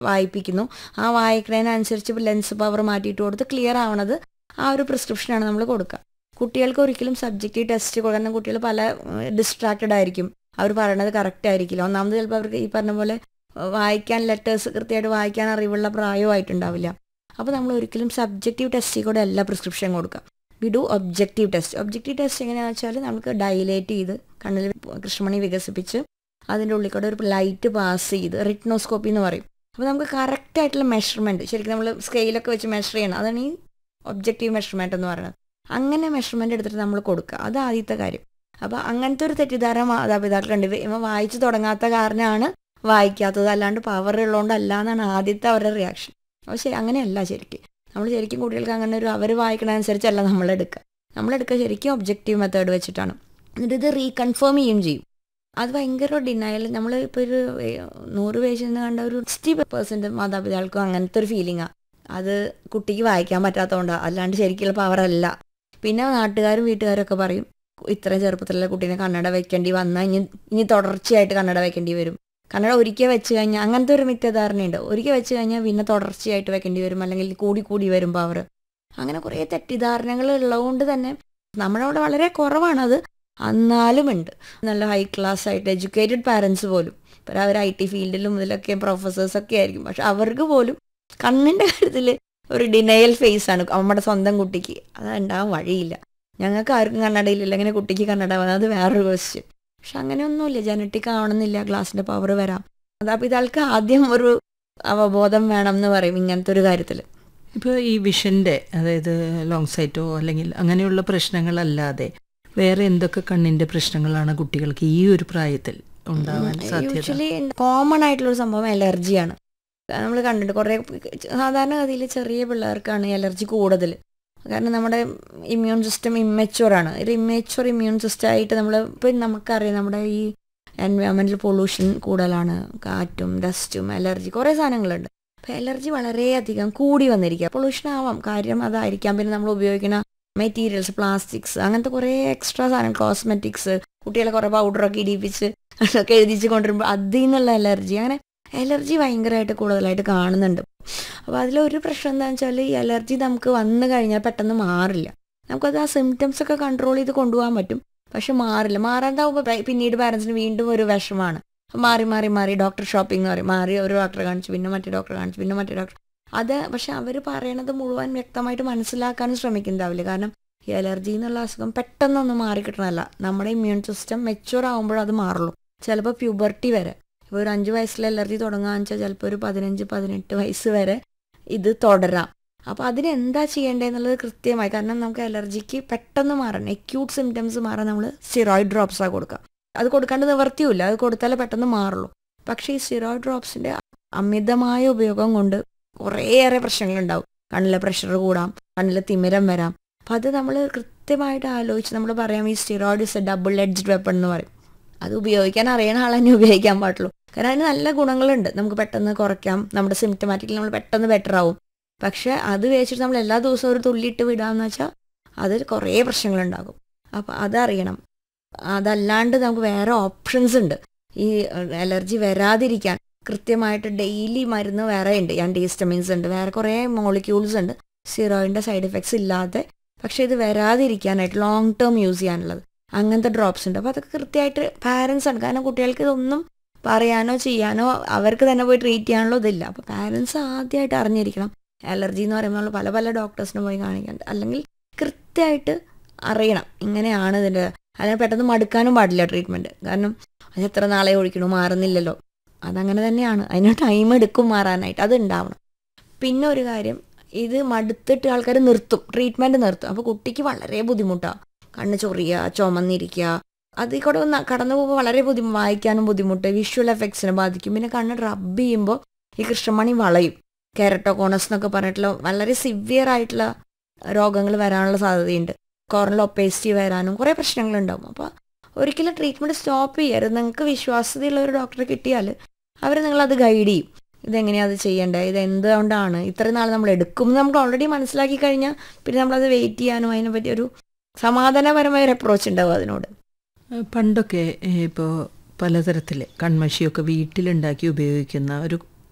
വായിപ്പിക്കുന്നു ആ വായിക്കുന്നതിനനുസരിച്ച് lens power മാറ്റിയിട്ട് കൊടുത്ത് ക്ലിയർ ആവണത് ആ ഒരു പ്രിസ്ക്രിപ്ഷനാണ് നമ്മൾ കൊടുക്കുക കുട്ടികൾക്ക് ഒരിക്കലും സബ്ജക്റ്റീവ് ടെസ്റ്റ് കാരണം കുട്ടികൾ പല ഡിസ്ട്രാക്റ്റഡ് ആയിരിക്കും അവർ പറയണത് കറക്റ്റ് ആയിരിക്കില്ല ഒന്നാമത് ചിലപ്പോൾ അവർക്ക് ഈ പറഞ്ഞ പോലെ ഏഹ്, വായിക്കാൻ ലെറ്റേഴ്സ് കൃത്യമായിട്ട് വായിക്കാൻ അറിവുള്ള പ്രായമായിട്ടുണ്ടാവില്ല അപ്പോൾ നമ്മൾ ഒരിക്കലും സബ്ജക്റ്റീവ് ടെസ്റ്റിൽ കൂടെ അല്ല പ്രിസ്ക്രിപ്ഷൻ കൊടുക്കുക we do objective test objective test എങ്ങനെയാണെന്ന് വെച്ചാൽ നമുക്ക് ഡൈലേറ്റ് ചെയ്ത് കണ്ണിൽ കൃഷ്ണമണി വികസിപ്പിച്ച് അതിൻ്റെ ഉള്ളിൽ കൂടെ ഒരു ലൈറ്റ് പാസ് ചെയ്ത് റിറ്റ്നോസ്കോപ്പി എന്ന് പറയും അപ്പോൾ നമുക്ക് കറക്റ്റ് ആയിട്ടുള്ള മെഷർമെൻറ്റ് ശരിക്കും നമ്മൾ സ്കെയിലൊക്കെ വെച്ച് മെഷർ ചെയ്യണം അതാണ് ഈ ഒബ്ജക്റ്റീവ് മെഷർമെൻറ്റ് എന്ന് പറയുന്നത് അങ്ങനെ മെഷർമെൻറ്റ് എടുത്തിട്ട് നമ്മൾ കൊടുക്കുക അത് ആദ്യത്തെ കാര്യം അപ്പോൾ അങ്ങനത്തെ ഒരു തെറ്റിദ്ധാരണ മാതാപിതാക്കളുണ്ട് ഇവ ഇവ വായിച്ചു തുടങ്ങാത്ത കാരണമാണ് വായിക്കാത്തത് അല്ലാണ്ട് പവർ ഉള്ളതുകൊണ്ടല്ല എന്നാണ് ആദ്യത്തെ അവരുടെ റിയാക്ഷൻ അപ്പോൾ ശരി അങ്ങനെയല്ല ശരിക്കും നമ്മൾ ശരിക്കും കുട്ടികൾക്ക് അങ്ങനെ ഒരു അവർ വായിക്കണതനുസരിച്ചല്ല നമ്മൾ എടുക്കുക നമ്മളെടുക്കുക ശരിക്കും ഒബ്ജക്റ്റീവ് മെത്തേഡ് വെച്ചിട്ടാണ് എന്നിട്ട് ഇത് റീകൺഫേം ചെയ്യും ചെയ്യും അത് ഭയങ്കര ഡിനയൽ നമ്മൾ ഇപ്പോൾ ഒരു ഏഹ്, നൂറ് പേജിൽ നിന്ന് കണ്ട ഒരു സിക്സ്റ്റി പെർസെൻറ്റ് മാതാപിതാക്കൾക്കും അങ്ങനത്തെ ഒരു ഫീലിംഗാണ് അത് കുട്ടിക്ക് വായിക്കാൻ പറ്റാത്തതുകൊണ്ടാണ് അല്ലാണ്ട് ശരിക്കുള്ള പവറല്ല പിന്നെ നാട്ടുകാരും വീട്ടുകാരും ഒക്കെ പറയും ഇത്രയും ചെറുപ്പത്തിലുള്ള കുട്ടീനെ കണ്ണട വെക്കേണ്ടി വന്നാൽ ഇനി ഇനി തുടർച്ചയായിട്ട് കണ്ണട വെക്കേണ്ടി വരും കണ്ണട ഒരിക്കൽ വെച്ച് കഴിഞ്ഞാൽ അങ്ങനത്തെ ഒരു മിഥ്യധാരണയുണ്ട് ഒരിക്കൽ വെച്ച് കഴിഞ്ഞാൽ പിന്നെ തുടർച്ചയായിട്ട് വെക്കേണ്ടി വരും അല്ലെങ്കിൽ കൂടി കൂടി വരും പവർ അങ്ങനെ കുറേ തെറ്റിദ്ധാരണകൾ ഉള്ളതുകൊണ്ട് തന്നെ നമ്മുടെ അവിടെ വളരെ കുറവാണത് എന്നാലും ഉണ്ട് നല്ല ഹൈ ക്ലാസ് ആയിട്ട് എഡ്യൂക്കേറ്റഡ് പാരൻസ് പോലും ഇപ്പം അവർ ഐ ടി ഫീൽഡിലും ഇതിലൊക്കെ പ്രൊഫസേഴ്സൊക്കെ ആയിരിക്കും പക്ഷെ അവർക്ക് പോലും കണ്ണിൻ്റെ കാര്യത്തിൽ ഒരു ഡിനയൽ ഫേസ് ആണ് നമ്മുടെ സ്വന്തം കുട്ടിക്ക് അത് ഉണ്ടാവാൻ വഴിയില്ല ഞങ്ങൾക്ക് ആർക്കും കണ്ണടയില്ല ഇങ്ങനെ കുട്ടിക്ക് കണ്ണട വന്നത് അത് വേറൊരു ക്വസ്റ്റ്യൻ പക്ഷെ അങ്ങനെയൊന്നുമില്ല ജനറ്റിക് ആവണമെന്നില്ല ഗ്ലാസിൻ്റെ പവർ വരാം മാതാപിതാക്കൾക്ക് ആദ്യം ഒരു അവബോധം വേണം എന്ന് പറയും ഇങ്ങനത്തെ ഒരു കാര്യത്തിൽ ഇപ്പോൾ ഈ വിഷൻ്റെ അതായത് ലോങ് സൈറ്റോ അല്ലെങ്കിൽ അങ്ങനെയുള്ള പ്രശ്നങ്ങളല്ലാതെ വേറെ എന്തൊക്കെ കണ്ണിൻ്റെ പ്രശ്നങ്ങളാണ് കുട്ടികൾക്ക് ഈ ഒരു പ്രായത്തിൽ ഉണ്ടാവാൻ സാധ്യത യൂഷ്വലി കോമൺ ആയിട്ടുള്ള ഒരു സംഭവം അലർജിയാണ് നമ്മൾ കണ്ടിട്ടുണ്ട് കുറേ സാധാരണഗതിയിൽ ചെറിയ പിള്ളേർക്കാണ് അലർജി കൂടുതൽ കാരണം നമ്മുടെ ഇമ്മ്യൂൺ സിസ്റ്റം ഇമ്മച്ചുവർ ആണ് ഒരു ഇമ്മച്ചുവർ ഇമ്മ്യൂൺ സിസ്റ്റം ആയിട്ട് നമ്മൾ ഇപ്പം നമുക്കറിയാം നമ്മുടെ ഈ എൻവയോൺമെൻറ്റൽ പൊല്യൂഷൻ കൂടുതലാണ് കാറ്റും ഡസ്റ്റും അലർജി കുറേ സാധനങ്ങളുണ്ട് അപ്പോൾ അലർജി വളരെയധികം കൂടി വന്നിരിക്കുക പൊല്യൂഷൻ ആവാം കാര്യം അതായിരിക്കാം പിന്നെ നമ്മൾ ഉപയോഗിക്കുന്ന മെറ്റീരിയൽസ് പ്ലാസ്റ്റിക്സ് അങ്ങനത്തെ കുറേ എക്സ്ട്രാ സാധനം കോസ്മെറ്റിക്സ് കുട്ടികളെ കുറേ പൗഡറൊക്കെ ഇടിപ്പിച്ച് അതൊക്കെ എഴുതിച്ച് കൊണ്ടുവരുമ്പോൾ അതിൽ നിന്നുള്ള അലർജി അങ്ങനെ അലർജി ഭയങ്കരമായിട്ട് കൂടുതലായിട്ട് കാണുന്നുണ്ട് അപ്പോൾ അതിലൊരു പ്രശ്നം എന്താണെന്ന് വെച്ചാൽ ഈ അലർജി നമുക്ക് വന്നു കഴിഞ്ഞാൽ പെട്ടെന്ന് മാറില്ല നമുക്കത് ആ സിംറ്റംസ് ഒക്കെ കൺട്രോൾ ചെയ്ത് കൊണ്ടുപോകാൻ പറ്റും പക്ഷെ മാറില്ല മാറാണ്ടാവുമ്പോൾ പിന്നീട് പാരൻസിന് വീണ്ടും ഒരു വിഷമാണ് മാറി മാറി മാറി ഡോക്ടർ ഷോപ്പിംഗ് എന്ന് പറയും മാറി ഒരു ഡോക്ടറെ കാണിച്ചു പിന്നെ മറ്റേ ഡോക്ടറെ കാണിച്ചു പിന്നെ മറ്റേ ഡോക്ടർ അത് പക്ഷെ അവർ പറയണത് മുഴുവൻ വ്യക്തമായിട്ട് മനസ്സിലാക്കാനും ശ്രമിക്കുന്നുണ്ടാവില്ല കാരണം ഈ അലർജി എന്നുള്ള അസുഖം പെട്ടെന്നൊന്നും മാറി കിട്ടണമല്ല നമ്മുടെ ഇമ്മ്യൂൺ സിസ്റ്റം മെച്ചുവർ ആകുമ്പോഴേ അത് മാറുള്ളൂ ചിലപ്പോൾ പ്യൂബർട്ടി വരെ ഇപ്പോൾ ഒരു അഞ്ച് വയസ്സിൽ അലർജി തുടങ്ങാന്ന് വെച്ചാൽ ചിലപ്പോൾ ഒരു പതിനഞ്ച് പതിനെട്ട് വയസ്സ് വരെ ഇത് തുടരാം അപ്പോൾ അതിനെന്താ ചെയ്യേണ്ടതെന്നുള്ളത് കൃത്യമായി കാരണം നമുക്ക് അലർജിക്ക് പെട്ടെന്ന് മാറാൻ അക്യൂട്ട് സിംറ്റംസ് മാറാൻ നമ്മൾ സ്റ്റിറോയിഡ് ഡ്രോപ്സാണ് കൊടുക്കുക അത് കൊടുക്കാണ്ട് നിവർത്തിയില്ല അത് കൊടുത്താലേ പെട്ടെന്ന് മാറുള്ളൂ പക്ഷേ ഈ സ്റ്റിറോയിഡ് ഡ്രോപ്സിൻ്റെ അമിതമായ ഉപയോഗം കൊണ്ട് കുറേയേറെ പ്രശ്നങ്ങളുണ്ടാവും കണ്ണിലെ പ്രഷർ കൂടാം കണ്ണിലെ തിമിരം വരാം അപ്പം അത് നമ്മൾ കൃത്യമായിട്ട് ആലോചിച്ച് നമ്മൾ പറയാം ഈ steroid is a double edged weapon എന്ന് പറയും അത് ഉപയോഗിക്കാൻ അറിയണ ആൾ തന്നെ ഉപയോഗിക്കാൻ പാടുള്ളൂ കാരണം അതിന് നല്ല ഗുണങ്ങളുണ്ട് നമുക്ക് പെട്ടെന്ന് കുറയ്ക്കാം നമ്മുടെ സിംറ്റമാറ്റിക്കലി നമ്മൾ പെട്ടെന്ന് ബെറ്റർ ആവും പക്ഷെ അത് വെച്ചിട്ട് നമ്മൾ എല്ലാ ദിവസവും ഒരു തുള്ളിയിട്ട് വിടാമെന്ന് വെച്ചാൽ അതിൽ കുറേ പ്രശ്നങ്ങളുണ്ടാകും അപ്പം അതറിയണം അതല്ലാണ്ട് നമുക്ക് വേറെ ഓപ്ഷൻസ് ഉണ്ട് ഈ അലർജി വരാതിരിക്കാൻ കൃത്യമായിട്ട് ഡെയിലി മരുന്ന് വേറെ ഉണ്ട് ആൻറ്റിഹിസ്റ്റമിൻസ് ഉണ്ട് വേറെ കുറേ മോളിക്യൂൾസ് ഉണ്ട് സിറോയിൻ്റെ സൈഡ് എഫക്ട്സ് ഇല്ലാതെ പക്ഷേ ഇത് വരാതിരിക്കാനായിട്ട് ലോങ് ടേം യൂസ് ചെയ്യാനുള്ളത് അങ്ങനത്തെ ഡ്രോപ്സ് ഉണ്ട് അപ്പോൾ അതൊക്കെ കൃത്യമായിട്ട് പാരൻസ് ആണ് കാരണം കുട്ടികൾക്ക് ഇതൊന്നും പറയാനോ ചെയ്യാനോ അവർക്ക് തന്നെ പോയി ട്രീറ്റ് ചെയ്യാനുള്ള ഇതില്ല അപ്പോൾ പാരൻസ് ആദ്യമായിട്ട് അറിഞ്ഞിരിക്കണം അലർജി എന്ന് പറയുമ്പോൾ നമ്മൾ പല പല ഡോക്ടേഴ്സിന് പോയി കാണിക്കേണ്ട അല്ലെങ്കിൽ കൃത്യമായിട്ട് അറിയണം ഇങ്ങനെയാണ് ഇതിൻ്റെ അല്ലെങ്കിൽ പെട്ടെന്ന് മടുക്കാനും പാടില്ല ട്രീറ്റ്മെൻറ്റ് കാരണം അത് എത്ര നാളെ ഒഴിക്കണു മാറുന്നില്ലല്ലോ അതങ്ങനെ തന്നെയാണ് അതിന് ടൈം എടുക്കും മാറാനായിട്ട് അത് ഉണ്ടാവണം പിന്നെ ഒരു കാര്യം ഇത് മടുത്തിട്ട് ആൾക്കാർ നിർത്തും ട്രീറ്റ്മെൻറ്റ് നിർത്തും അപ്പോൾ കുട്ടിക്ക് വളരെ ബുദ്ധിമുട്ടാണ് കണ്ണ് ചൊറിയുക ചുമന്നിരിക്കുക അതിൽ കൂടെ ഒന്ന് കടന്നു പോകുമ്പോൾ വളരെ ബുദ്ധിമുട്ട് വായിക്കാനും ബുദ്ധിമുട്ട് വിഷ്വൽ എഫക്ട്സിനെ ബാധിക്കും പിന്നെ കണ്ണ് റബ്ബ് ചെയ്യുമ്പോൾ ഈ കൃഷ്ണമണി വളയും കെരട്ടോകോണസ് എന്നൊക്കെ പറഞ്ഞിട്ടുള്ള വളരെ സിവിയർ ആയിട്ടുള്ള രോഗങ്ങൾ വരാനുള്ള സാധ്യതയുണ്ട് കോർണൽ ഒപ്പേസിറ്റി വരാനും കുറേ പ്രശ്നങ്ങളുണ്ടാവും അപ്പോൾ ഒരിക്കലും ട്രീറ്റ്മെൻറ്റ് സ്റ്റോപ്പ് ചെയ്യരുത് നിങ്ങൾക്ക് വിശ്വാസ്യതയുള്ള ഒരു ഡോക്ടറെ കിട്ടിയാൽ അവർ നിങ്ങളത് ഗൈഡ് ചെയ്യും ഇതെങ്ങനെയാണ് അത് ചെയ്യേണ്ടത് ഇത് എന്തുകൊണ്ടാണ് ഇത്രയും നാൾ നമ്മൾ എടുക്കും എന്ന് നമുക്ക് ഓൾറെഡി മനസ്സിലാക്കി കഴിഞ്ഞാൽ പിന്നെ നമ്മളത് വെയിറ്റ് ചെയ്യാനും അതിനെ പറ്റി ഒരു സമാധാനപരമായ ഒരു അപ്രോച്ച് ഉണ്ടാവും അതിനോട് പണ്ടൊക്കെ ഇപ്പോൾ പലതരത്തിൽ കൺമഷിയൊക്കെ വീട്ടിലുണ്ടാക്കി ഉപയോഗിക്കുന്ന ഒരു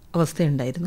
അവസ്ഥയുണ്ടായിരുന്നു